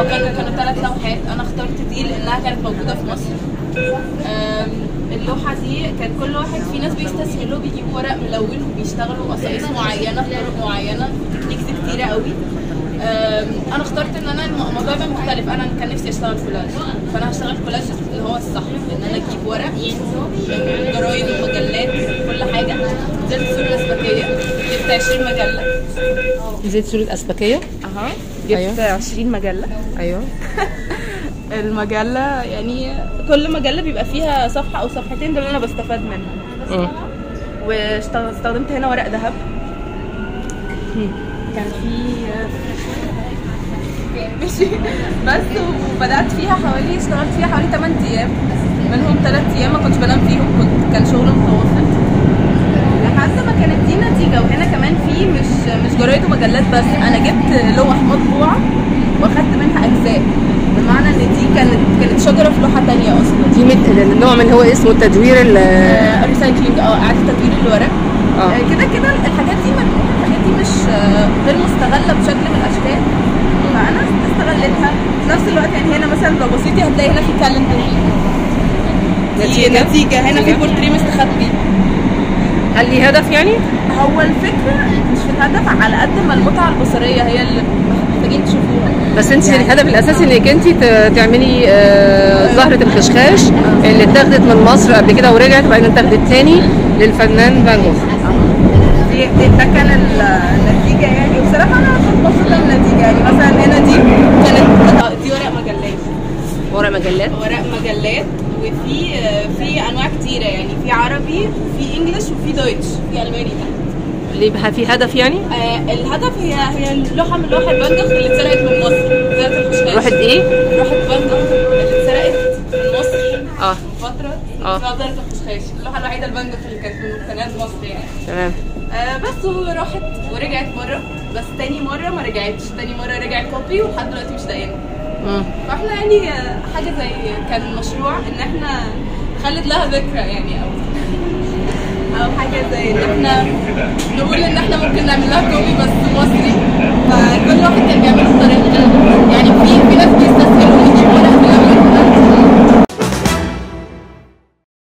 اه كانوا كانوا ثلاث لوحات انا اخترت دي لانها كانت موجوده في مصر آم، اللوحه دي كان كل واحد في ناس بيستسهلوا بيجيبوا ورق ملون وبيشتغلوا قصايص معينه بطرق معينه تكنيكس كتيره قوي آم، انا اخترت ان انا الم- الموضوع يبقى مختلف انا كان نفسي اشتغل كولاج فانا هشتغل كولاج اللي هو الصح ان انا اجيب ورق جرايد ومجلات كل حاجه نزلت الصوره الاسبكيه جبت 20 مجله نزلت صوره اسبكيه اها أيوة. جبت 20 مجله ايوه المجله يعني كل مجله بيبقى فيها صفحه او صفحتين دول اللي انا بستفاد منهم مم. واستخدمت هنا ورق ذهب كان في ماشي بس وبدات فيها حوالي اشتغلت فيها حوالي 8 ايام منهم 3 ايام ما كنتش بنام فيهم كنت كان شغل متواصل لحد ما كانت دي نتيجه وهنا كمان في مش مش جرايد ومجلات بس انا جبت لوح مطبوعه واخدت منها اجزاء بمعنى ان دي كانت كانت شجره في لوحه تانية اصلا دي من النوع من هو اسمه التدوير ال- ريسايكلينج اه اعاده تدوير الورق اه. آه، كده كده الحاجات دي من الحاجات دي مش آه، غير مستغله بشكل من الاشكال فانا استغلتها في نفس الوقت يعني هنا مثلا لو بصيتي هتلاقي هنا في كالندر دي نتيجة؟ نتيجه هنا في نتيجة؟ بورتريه مستخبي هل لي هدف يعني؟ هو الفكره مش في الهدف على قد ما المتعه البصريه هي اللي محتاجين تشوفوها بس انت يعني- الهدف الاساسي انك انت ت- تعملي آه، زهره الخشخاش اللي اتاخدت من مصر قبل كده ورجعت وبعدين اتاخدت تاني للفنان فان جوخ دي دي- ده كان ال- النتيجه يعني بصراحه انا كنت مبسوطه من النتيجه يعني مثلا هنا دي كانت آه، دي ورق مجلات ورق مجلات ورق مجلات وفي في انواع كتيره يعني في عربي وفي انجلش وفي دويتش في الماني تحت اللي يبقى في هدف يعني؟ آه الهدف هي هي لوحه من لوح البندق اللي اتسرقت من مصر زهره الخشخاش روحت ايه؟ لوحه بندق اللي اتسرقت من مصر اه من فتره آه. اسمها زهره الخشخاش اللوحه الوحيده البندق اللي كانت من مقتنيات مصر يعني تمام آه بس وراحت ورجعت مره بس تاني مره ما رجعتش تاني مره رجعت كوبي ولحد دلوقتي مش لاقيينها مم. فاحنا يعني آه، حاجه زي كان مشروع ان احنا نخلد لها ذكرى يعني او او حاجه زي ان احنا نقول ان احنا ممكن نعمل لها